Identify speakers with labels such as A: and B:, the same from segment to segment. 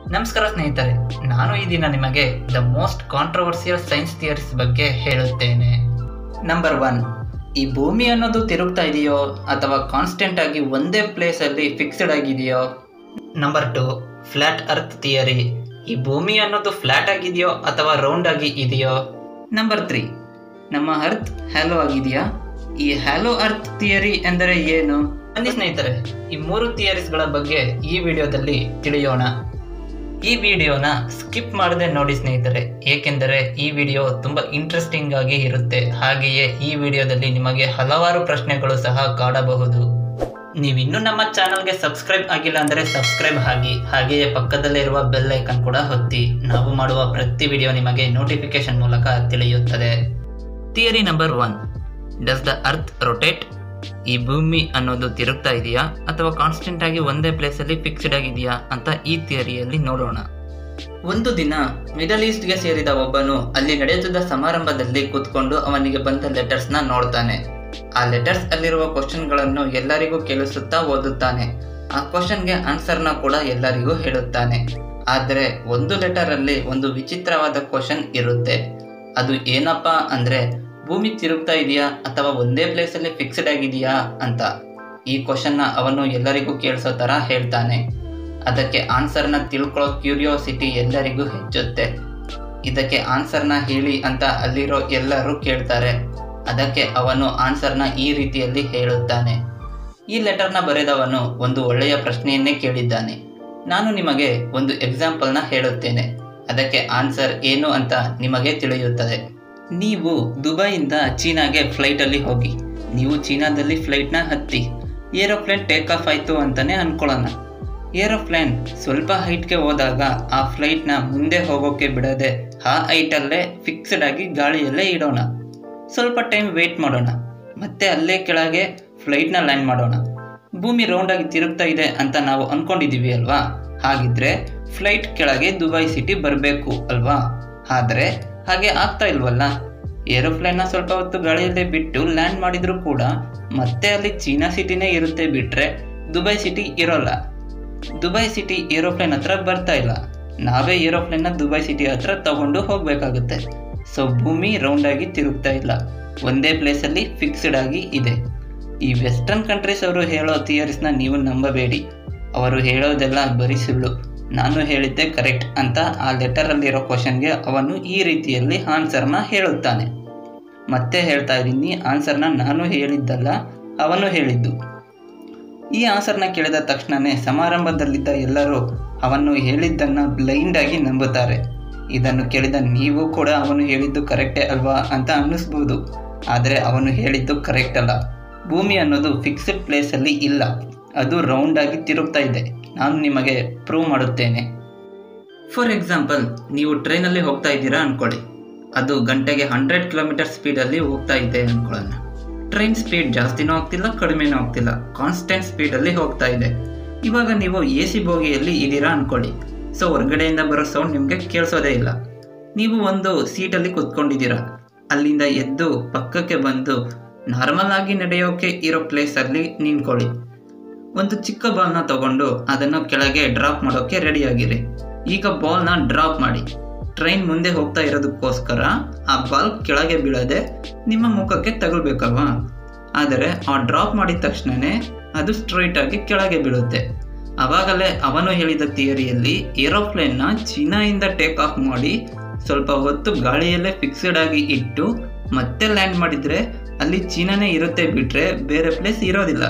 A: ನಮಸ್ಕಾರ ಸ್ನೇಹಿತರೆ ನಾನು ಈ ದಿನ ನಿಮಗೆ the most controversial science theories ಬಗ್ಗೆ ಹೇಳುತ್ತೇನೆ ನಂಬರ್ ಒನ್ ಈ ಭೂಮಿ ಅನ್ನೋದು ತಿರುಗ್ತಾ ಇದೆಯೋ ಅಥವಾ ಕಾನ್ಸ್ಟೆಂಟ್ ಆಗಿ ಒಂದೇ ಪ್ಲೇಸಲ್ಲಿ ಫಿಕ್ಸ್ಡ್ ಆಗಿದೆಯೋ number two flat earth theory ಈ ಭೂಮಿ ಅನ್ನೋದು ಫ್ಲಾಟ್ ಆಗಿದೆಯೋ ಅಥವಾ ರೌಂಡ್ ಆಗಿ ಇದೆಯೋ ನಂಬರ್ ತ್ರೀ ನಮ್ಮ ಅರ್ತ್ ಹ್ಯಾಲೋ ಆಗಿದೆಯಾ ಈ ಹ್ಯಾಲೋ ಅರ್ತ್ ಥಿಯರಿ ಎಂದರೆ ಏನು ಬನ್ನಿ ಸ್ನೇಹಿತರೆ ಈ ಮೂರು ಥಿಯರೀಸ್ಗಳ ಬಗ್ಗೆ ಈ ವಿಡಿಯೋದಲ್ಲಿ ತಿಳಿಯೋಣ ಈ ವಿಡಿಯೋನ ಸ್ಕಿಪ್ ಮಾಡದೆ ನೋಡಿ ಸ್ನೇಹಿತರೆ ಏಕೆಂದರೆ ಈ ವಿಡಿಯೋ ತುಂಬಾ ಇಂಟ್ರೆಸ್ಟಿಂಗ್ ಆಗಿ ಇರುತ್ತೆ ಹಾಗೆಯೇ ಈ ವಿಡಿಯೋದಲ್ಲಿ ನಿಮಗೆ ಹಲವಾರು ಪ್ರಶ್ನೆಗಳು ಸಹ ಕಾಡಬಹುದು ನೀವಿನ್ನೂ ನಮ್ಮ ಚಾನಲ್ಗೆ ಸಬ್ಸ್ಕ್ರೈಬ್ ಆಗಿಲ್ಲ ಅಂದರೆ ಸಬ್ಸ್ಕ್ರೈಬ್ ಆಗಿ ಹಾಗೆಯೇ ಪಕ್ಕದಲ್ಲಿರುವ ಬೆಲ್ ಐಕನ್ ಕೂಡ ಹೊತ್ತಿ ನಾವು ಮಾಡುವ ಪ್ರತಿ ವಿಡಿಯೋ ನಿಮಗೆ ನೋಟಿಫಿಕೇಶನ್ ಮೂಲಕ ತಿಳಿಯುತ್ತದೆ theory number one does the earth rotate ಈ ಭೂಮಿ ಅನ್ನೋದು ತಿರುಗ್ತಾ ಇದೆಯಾ ಅಥವಾ ಕಾನ್ಸ್ಟೆಂಟ್ ಆಗಿ ಒಂದೇ ಪ್ಲೇಸಲ್ಲಿ ಫಿಕ್ಸ್ಡ್ ಆಗಿದೆಯಾ ಅಂತ ಈ ಥಿಯರಿಯಲ್ಲಿ ನೋಡೋಣ ಒಂದು ದಿನ ಮಿಡಲ್ ಈಸ್ಟ್ಗೆ ಸೇರಿದ ಒಬ್ಬನು ಅಲ್ಲಿ ನಡೆಯುತ್ತಿದ್ದ ಸಮಾರಂಭದಲ್ಲಿ ಕೂತ್ಕೊಂಡು ಅವನಿಗೆ ಬಂದ ಲೆಟರ್ಸ್ನ ನೋಡ್ತಾನೆ ಆ ಲೆಟರ್ಸ್ ಅಲ್ಲಿರುವ ಕ್ವಶನ್ಗಳನ್ನು ಎಲ್ಲರಿಗೂ ಕೇಳಿಸುತ್ತಾ ಓದುತ್ತಾನೆ ಆ ಕ್ವಶನ್ಗೆ ಆನ್ಸರ್ನ ಕೂಡ ಎಲ್ಲರಿಗೂ ಹೇಳುತ್ತಾನೆ ಆದರೆ ಒಂದು ಲೆಟರ್ ಅಲ್ಲಿ ಒಂದು ವಿಚಿತ್ರವಾದ ಕ್ವಶನ್ ಇರುತ್ತೆ ಅದು ಏನಪ್ಪಾ ಅಂದ್ರೆ ಭೂಮಿ ತಿರುಗ್ತಾ ಇದೆಯಾ ಅಥವಾ ಒಂದೇ ಪ್ಲೇಸಲ್ಲಿ ಫಿಕ್ಸ್ಡ್ ಆಗಿದೆಯಾ ಅಂತ ಈ ಕ್ವಶನ್ನ ಅವನು ಎಲ್ಲರಿಗೂ ಕೇಳಿಸೋ ತರ ಹೇಳ್ತಾನೆ ಅದಕ್ಕೆ ಆನ್ಸರ್ನ ತಿಳ್ಕೊಳ್ಳೋ ಕ್ಯೂರಿಯಾಸಿಟಿ ಎಲ್ಲರಿಗೂ ಹೆಚ್ಚುತ್ತೆ ಇದಕ್ಕೆ ಆನ್ಸರ್ನ ಹೇಳಿ ಅಂತ ಅಲ್ಲಿರೋ ಎಲ್ಲರೂ ಕೇಳ್ತಾರೆ ಅದಕ್ಕೆ ಅವನು ಆನ್ಸರ್ನ ಈ ರೀತಿಯಲ್ಲಿ ಹೇಳುತ್ತಾನೆ ಈ ಲೆಟರ್ನ ಬರೆದವನು ಒಂದು ಒಳ್ಳೆಯ ಪ್ರಶ್ನೆಯನ್ನೇ ಕೇಳಿದ್ದಾನೆ ನಾನು ನಿಮಗೆ ಒಂದು ಎಕ್ಸಾಂಪಲ್ನ ಹೇಳುತ್ತೇನೆ ಅದಕ್ಕೆ ಆನ್ಸರ್ ಏನು ಅಂತ ನಿಮಗೆ ತಿಳಿಯುತ್ತದೆ ನೀವು ದುಬೈಯಿಂದ ಚೀನಾಗೆ ಫ್ಲೈಟಲ್ಲಿ ಹೋಗಿ ನೀವು ಚೀನಾದಲ್ಲಿ ಫ್ಲೈಟ್ನ ಹತ್ತಿ ಏರೋಪ್ಲೇನ್ ಟೇಕ್ ಆಫ್ ಆಯಿತು ಅಂತಲೇ ಅನ್ಕೊಳ್ಳೋಣ ಏರೋಪ್ಲೇನ್ ಸ್ವಲ್ಪ ಹೈಟ್ಗೆ ಹೋದಾಗ ಆ ಫ್ಲೈಟ್ನ ಮುಂದೆ ಹೋಗೋಕೆ ಬಿಡದೆ ಆ ಹೈಟಲ್ಲೇ ಫಿಕ್ಸ್ಡ್ ಆಗಿ ಗಾಳಿಯಲ್ಲೇ ಇಡೋಣ ಸ್ವಲ್ಪ ಟೈಮ್ ವೇಟ್ ಮಾಡೋಣ ಮತ್ತೆ ಅಲ್ಲೇ ಕೆಳಗೆ ಫ್ಲೈಟ್ನ ಲ್ಯಾಂಡ್ ಮಾಡೋಣ ಭೂಮಿ ರೌಂಡ್ ಆಗಿ ತಿರುಗ್ತಾ ಇದೆ ಅಂತ ನಾವು ಅನ್ಕೊಂಡಿದೀವಿ ಅಲ್ವಾ ಹಾಗಿದ್ರೆ ಫ್ಲೈಟ್ ಕೆಳಗೆ ದುಬೈ ಸಿಟಿ ಬರಬೇಕು ಅಲ್ವಾ ಆದರೆ ಹಾಗೆ ಆಗ್ತಾ ಇಲ್ವಲ್ಲ ಏರೋಪ್ಲೇನ್ನ ಸ್ವಲ್ಪ ಹೊತ್ತು ಗಾಳಿಯಲ್ಲೇ ಬಿಟ್ಟು ಲ್ಯಾಂಡ್ ಮಾಡಿದ್ರು ಕೂಡ ಮತ್ತೆ ಅಲ್ಲಿ ಚೀನಾ ಸಿಟಿನೇ ಇರುತ್ತೆ ಬಿಟ್ರೆ ದುಬೈ ಸಿಟಿ ಇರೋಲ್ಲ ದುಬೈ ಸಿಟಿ ಏರೋಪ್ಲೇನ್ ಹತ್ರ ಬರ್ತಾ ಇಲ್ಲ ನಾವೇ ಏರೋಪ್ಲೇನ್ನ ದುಬೈ ಸಿಟಿ ಹತ್ರ ತಗೊಂಡು ಹೋಗ್ಬೇಕಾಗುತ್ತೆ ಸೊ ಭೂಮಿ ರೌಂಡ್ ಆಗಿ ತಿರುಗ್ತಾ ಇಲ್ಲ ಒಂದೇ ಪ್ಲೇಸಲ್ಲಿ ಫಿಕ್ಸ್ಡ್ ಆಗಿ ಇದೆ ಈ ವೆಸ್ಟರ್ನ್ ಕಂಟ್ರೀಸ್ ಅವರು ಹೇಳೋ ಥಿಯರೀಸ್ನ ನೀವು ನಂಬಬೇಡಿ ಅವರು ಹೇಳೋದೆಲ್ಲ ಬರೀ ಸುಳ್ಳು ನಾನು ಹೇಳಿದ್ದೆ ಕರೆಕ್ಟ್ ಅಂತ ಆ ಲೆಟರಲ್ಲಿರೋ ಕ್ವಶನ್ಗೆ ಅವನು ಈ ರೀತಿಯಲ್ಲಿ ಆನ್ಸರ್ನ ಹೇಳುತ್ತಾನೆ ಮತ್ತೆ ಹೇಳ್ತಾ ಇದ್ದೀನಿ ಆನ್ಸರ್ನ ನಾನು ಹೇಳಿದ್ದಲ್ಲ ಅವನು ಹೇಳಿದ್ದು ಈ ಆನ್ಸರ್ನ ಕೇಳಿದ ತಕ್ಷಣವೇ ಸಮಾರಂಭದಲ್ಲಿದ್ದ ಎಲ್ಲರೂ ಅವನು ಹೇಳಿದ್ದನ್ನು ಬ್ಲೈಂಡ್ ಆಗಿ ನಂಬುತ್ತಾರೆ ಇದನ್ನು ಕೇಳಿದ ನೀವು ಕೂಡ ಅವನು ಹೇಳಿದ್ದು ಕರೆಕ್ಟೇ ಅಲ್ವಾ ಅಂತ ಅನ್ನಿಸ್ಬೋದು ಆದರೆ ಅವನು ಹೇಳಿದ್ದು ಕರೆಕ್ಟ್ ಅಲ್ಲ ಭೂಮಿ ಅನ್ನೋದು ಫಿಕ್ಸ್ಡ್ ಪ್ಲೇಸಲ್ಲಿ ಇಲ್ಲ ಅದು ರೌಂಡ್ ಆಗಿ ತಿರುಗ್ತಾ ಇದೆ ನಾನು ನಿಮಗೆ ಪ್ರೂವ್ ಮಾಡುತ್ತೇನೆ ಫಾರ್ ಎಕ್ಸಾಂಪಲ್ ನೀವು ಟ್ರೈನಲ್ಲಿ ಹೋಗ್ತಾ ಇದ್ದೀರಾ ಅನ್ಕೊಳ್ಳಿ ಅದು ಗಂಟೆಗೆ ಹಂಡ್ರೆಡ್ ಕಿಲೋಮೀಟರ್ ಸ್ಪೀಡಲ್ಲಿ ಹೋಗ್ತಾ ಇದೆ ಅನ್ಕೊಳ್ಳೋಣ ಟ್ರೈನ್ ಸ್ಪೀಡ್ ಜಾಸ್ತಿನೂ ಆಗ್ತಿಲ್ಲ ಕಡಿಮೆನೂ ಆಗ್ತಿಲ್ಲ ಕಾನ್ಸ್ಟೆಂಟ್ ಸ್ಪೀಡಲ್ಲಿ ಹೋಗ್ತಾ ಇದೆ ಇವಾಗ ನೀವು ಎ ಸಿ ಬೋಗಿಯಲ್ಲಿ ಇದ್ದೀರಾ ಅನ್ಕೊಳ್ಳಿ ಸೊ ಹೊರಗಡೆಯಿಂದ ಬರೋ ಸೌಂಡ್ ನಿಮಗೆ ಕೇಳಿಸೋದೇ ಇಲ್ಲ ನೀವು ಒಂದು ಸೀಟಲ್ಲಿ ಕುತ್ಕೊಂಡಿದ್ದೀರಾ ಅಲ್ಲಿಂದ ಎದ್ದು ಪಕ್ಕಕ್ಕೆ ಬಂದು ನಾರ್ಮಲ್ ಆಗಿ ನಡೆಯೋಕೆ ಇರೋ ಪ್ಲೇಸಲ್ಲಿ ನಿಂತ್ಕೊಳ್ಳಿ ಒಂದು ಚಿಕ್ಕ ಬಾಲ್ನ ತಗೊಂಡು ಅದನ್ನು ಕೆಳಗೆ ಡ್ರಾಪ್ ಮಾಡೋಕೆ ರೆಡಿಯಾಗಿರಿ ಈಗ ಬಾಲ್ನ ಡ್ರಾಪ್ ಮಾಡಿ ಟ್ರೈನ್ ಮುಂದೆ ಹೋಗ್ತಾ ಇರೋದಕ್ಕೋಸ್ಕರ ಆ ಬಾಲ್ ಕೆಳಗೆ ಬೀಳದೆ ನಿಮ್ಮ ಮುಖಕ್ಕೆ ತಗೊಳ್ಬೇಕಲ್ವಾ ಆದರೆ ಆ ಡ್ರಾಪ್ ಮಾಡಿದ ತಕ್ಷಣನೇ ಅದು ಸ್ಟ್ರೈಟ್ ಆಗಿ ಕೆಳಗೆ ಬೀಳುತ್ತೆ ಅವಾಗಲೇ ಅವನು ಹೇಳಿದ ಥಿಯರಿಯಲ್ಲಿ ಏರೋಪ್ಲೇನ್ನ ಚೀನಾಯಿಂದ ಟೇಕ್ ಆಫ್ ಮಾಡಿ ಸ್ವಲ್ಪ ಹೊತ್ತು ಗಾಳಿಯಲ್ಲೇ ಫಿಕ್ಸ್ಡ್ ಆಗಿ ಇಟ್ಟು ಮತ್ತೆ ಲ್ಯಾಂಡ್ ಮಾಡಿದ್ರೆ ಅಲ್ಲಿ ಚೀನಾನೇ ಇರುತ್ತೆ ಬಿಟ್ರೆ ಬೇರೆ ಪ್ಲೇಸ್ ಇರೋದಿಲ್ಲ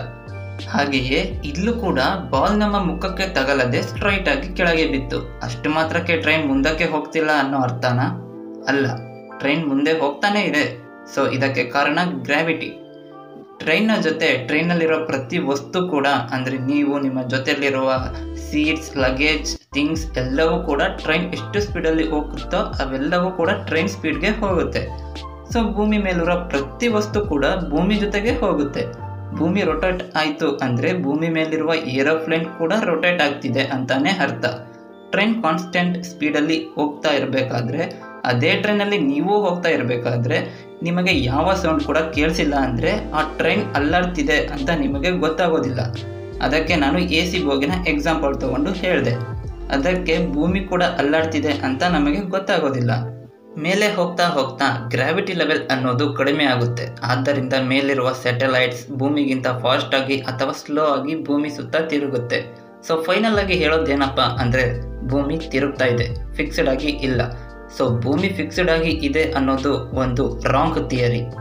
A: ಹಾಗೆಯೇ ಇಲ್ಲೂ ಕೂಡ ಬಾಲ್ ನಮ್ಮ ಮುಖಕ್ಕೆ ತಗಲದೆ ಸ್ಟ್ರೈಟ್ ಆಗಿ ಕೆಳಗೆ ಬಿತ್ತು ಅಷ್ಟು ಮಾತ್ರಕ್ಕೆ ಟ್ರೈನ್ ಮುಂದಕ್ಕೆ ಹೋಗ್ತಿಲ್ಲ ಅನ್ನೋ ಅರ್ಥನ ಅಲ್ಲ ಟ್ರೈನ್ ಮುಂದೆ ಹೋಗ್ತಾನೆ ಇದೆ ಸೊ ಇದಕ್ಕೆ ಕಾರಣ ಗ್ರಾವಿಟಿ ಟ್ರೈನ್ನ ಜೊತೆ ಟ್ರೈನಲ್ಲಿರೋ ಪ್ರತಿ ವಸ್ತು ಕೂಡ ಅಂದರೆ ನೀವು ನಿಮ್ಮ ಜೊತೆಯಲ್ಲಿರುವ ಸೀಟ್ಸ್ ಲಗೇಜ್ ಥಿಂಗ್ಸ್ ಎಲ್ಲವೂ ಕೂಡ ಟ್ರೈನ್ ಎಷ್ಟು ಸ್ಪೀಡಲ್ಲಿ ಹೋಗುತ್ತೋ ಅವೆಲ್ಲವೂ ಕೂಡ ಟ್ರೈನ್ ಸ್ಪೀಡ್ಗೆ ಹೋಗುತ್ತೆ ಸೊ ಭೂಮಿ ಮೇಲಿರೋ ಪ್ರತಿ ವಸ್ತು ಕೂಡ ಭೂಮಿ ಜೊತೆಗೆ ಹೋಗುತ್ತೆ ಭೂಮಿ ರೊಟೇಟ್ ಆಯಿತು ಅಂದರೆ ಭೂಮಿ ಮೇಲಿರುವ ಏರೋಪ್ಲೇನ್ ಕೂಡ ರೊಟೇಟ್ ಆಗ್ತಿದೆ ಅಂತಾನೆ ಅರ್ಥ ಟ್ರೈನ್ ಕಾನ್ಸ್ಟೆಂಟ್ ಸ್ಪೀಡಲ್ಲಿ ಹೋಗ್ತಾ ಇರಬೇಕಾದ್ರೆ ಅದೇ ಟ್ರೈನಲ್ಲಿ ನೀವು ಹೋಗ್ತಾ ಇರಬೇಕಾದ್ರೆ ನಿಮಗೆ ಯಾವ ಸೌಂಡ್ ಕೂಡ ಕೇಳಿಸಿಲ್ಲ ಅಂದರೆ ಆ ಟ್ರೈನ್ ಅಲ್ಲಾಡ್ತಿದೆ ಅಂತ ನಿಮಗೆ ಗೊತ್ತಾಗೋದಿಲ್ಲ ಅದಕ್ಕೆ ನಾನು ಎ ಸಿ ಬೋಗಿನ ಎಕ್ಸಾಂಪಲ್ ತಗೊಂಡು ಹೇಳಿದೆ ಅದಕ್ಕೆ ಭೂಮಿ ಕೂಡ ಅಲ್ಲಾಡ್ತಿದೆ ಅಂತ ನಮಗೆ ಗೊತ್ತಾಗೋದಿಲ್ಲ ಮೇಲೆ ಹೋಗ್ತಾ ಹೋಗ್ತಾ ಗ್ರಾವಿಟಿ ಲೆವೆಲ್ ಅನ್ನೋದು ಕಡಿಮೆ ಆಗುತ್ತೆ ಆದ್ದರಿಂದ ಮೇಲಿರುವ ಸ್ಯಾಟಲೈಟ್ಸ್ ಭೂಮಿಗಿಂತ ಫಾಸ್ಟ್ ಆಗಿ ಅಥವಾ ಸ್ಲೋ ಆಗಿ ಭೂಮಿ ಸುತ್ತ ತಿರುಗುತ್ತೆ ಸೊ ಫೈನಲ್ ಆಗಿ ಹೇಳೋದೇನಪ್ಪ ಅಂದರೆ ಭೂಮಿ ತಿರುಗ್ತಾ ಇದೆ ಫಿಕ್ಸ್ಡ್ ಆಗಿ ಇಲ್ಲ ಸೊ ಭೂಮಿ ಫಿಕ್ಸ್ಡ್ ಆಗಿ ಇದೆ ಅನ್ನೋದು ಒಂದು ರಾಂಗ್ ಥಿಯರಿ